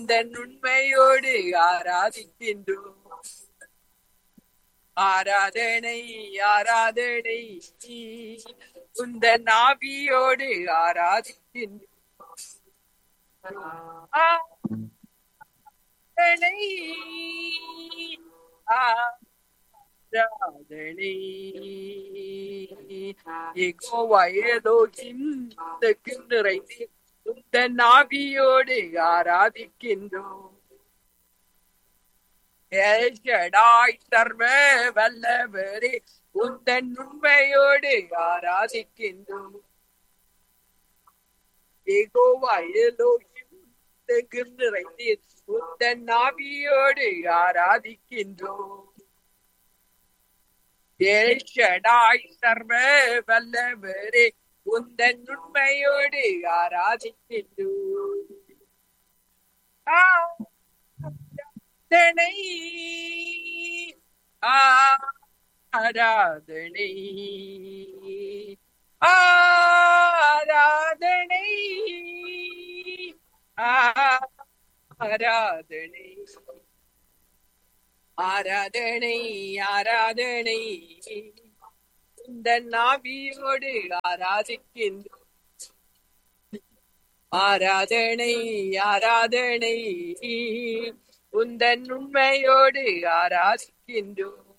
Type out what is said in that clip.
உந்தன் உண்மையோடு ஆராதிக்கின்றோம் ஆராதனை ஆராதனை உந்தன் ஆவியோடு ஆராதிக்கின்றோம் ஆராதனை ஆராதனை யெகோவா ஏலோகிம் உனக்கு நிறைந்து உந்தன் ஆவியோடு ஆராதிக்கின்றோம் ஏஷடாய் சர்வ வல்லவரே உந்தன் உண்மையோடு ஆராதிக்கின்றோம் யெகோவா ஏலோகிம் உனக்கு நிறைந்து உந்தன் ஆவியோடு ஆராதிக்கின்றோம் ஏஷடாய் சர்வ வல்லவரே உந்தன் உண்மையோடு ஆராதிக்கின்றோம் ஆராதனை ஆராதனை ஆராதனை ஆராதனை ஆராதனை ஆராதனை இந்த நாவியோடு ஆராதிக்கின்றோம் ஆராதனை ஆராதனை உந்தன் உண்மையோடு ஆராதிக்கின்றோம்